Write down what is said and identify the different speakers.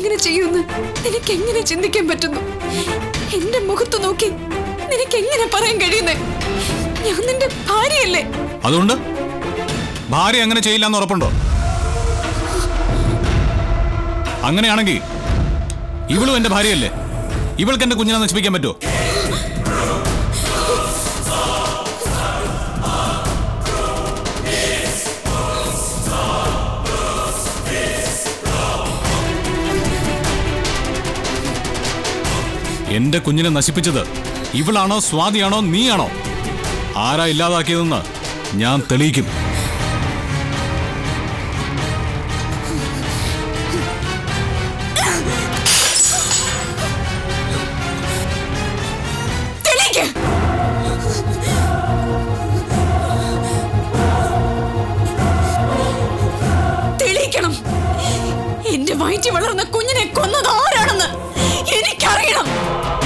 Speaker 1: അങ്ങനെ ചെയ്യുമെന്ന് നിനക്ക് എങ്ങനെ ചിന്തിക്കാൻ പറ്റുന്നു എന്റെ മുഖത്ത് നോക്കി നിനക്ക് എങ്ങനെ പറയാൻ കഴിയുന്നേ ഞാൻ നിന്റെ ഭാര്യയല്ലേ
Speaker 2: അതുകൊണ്ട് ഭാര്യ അങ്ങനെ ചെയ്യില്ല എന്ന് ഉറപ്പുണ്ടോ അങ്ങനെയാണെങ്കിൽ ഇവളും എന്റെ ഭാര്യയല്ലേ ഇവൾക്ക് എന്റെ കുഞ്ഞിനെ നശിപ്പിക്കാൻ പറ്റുമോ എന്റെ കുഞ്ഞിനെ നശിപ്പിച്ചത് ഇവളാണോ സ്വാതിയാണോ നീയാണോ ആരാ ഇല്ലാതാക്കിയതെന്ന് ഞാൻ തെളിയിക്കും
Speaker 1: തെളിയിക്ക് തെളിയിക്കണം എന്റെ വയറ്റി വളർന്ന കുഞ്ഞിനെ കൊന്നത് ആരാണെന്ന് എനിക്കറിയണം